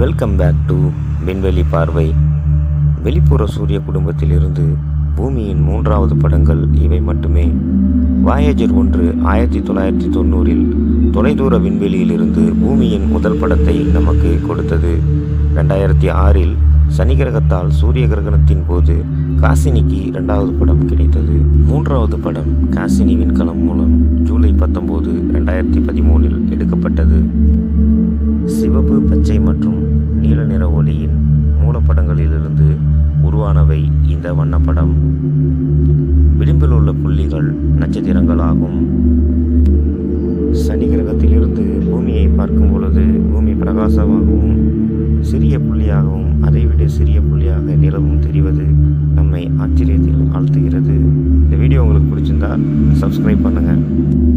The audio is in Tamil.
வெல்கம் பேக் டு விண்வெளி பார்வை வெளிப்புற சூரிய குடும்பத்திலிருந்து பூமியின் மூன்றாவது படங்கள் இவை மட்டுமே வாயேஜர் ஒன்று ஆயிரத்தி தொள்ளாயிரத்தி தொண்ணூறில் தொலைதூர விண்வெளியிலிருந்து பூமியின் முதல் படத்தை நமக்கு கொடுத்தது ரெண்டாயிரத்தி ஆறில் சனி கிரகத்தால் சூரிய கிரகணத்தின் போது காசினிக்கு இரண்டாவது படம் கிடைத்தது மூன்றாவது படம் காசினி விண்கலம் மூலம் ஜூலை பத்தொம்போது ரெண்டாயிரத்தி பதிமூணில் எடுக்கப்பட்டது சிவப்பு பச்சை மற்றும் நீல நிற ஒளியின் மூலப்படங்களிலிருந்து உருவானவை இந்த வண்ணப்படம் விளிம்பில் உள்ள புள்ளிகள் நட்சத்திரங்களாகும் சனி கிரகத்திலிருந்து பூமியை பார்க்கும் பொழுது பூமி பிரகாசமாகவும் சிறிய புள்ளியாகவும் அதைவிட சிறிய புள்ளியாக நிலவும் தெரிவது நம்மை ஆச்சரியத்தில் ஆழ்த்துகிறது இந்த வீடியோ உங்களுக்கு பிடிச்சிருந்தா சப்ஸ்கிரைப் பண்ணுங்கள்